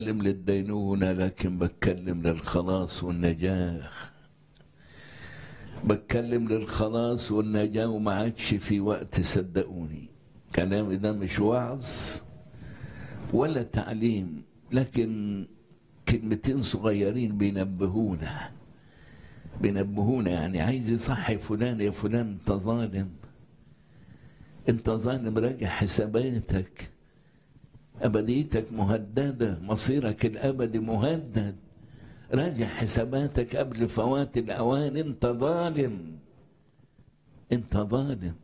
بتكلم للدينونة لكن بتكلم للخلاص والنجاة بتكلم للخلاص والنجاة وما عادش في وقت صدقوني كلامي ده مش وعظ ولا تعليم لكن كلمتين صغيرين بينبهونا بينبهونا يعني عايز يصحي فلان يا فلان انت ظالم انت ظالم راجع حساباتك أبديتك مهددة مصيرك الأبدي مهدد راجع حساباتك قبل فوات الأوان أنت ظالم أنت ظالم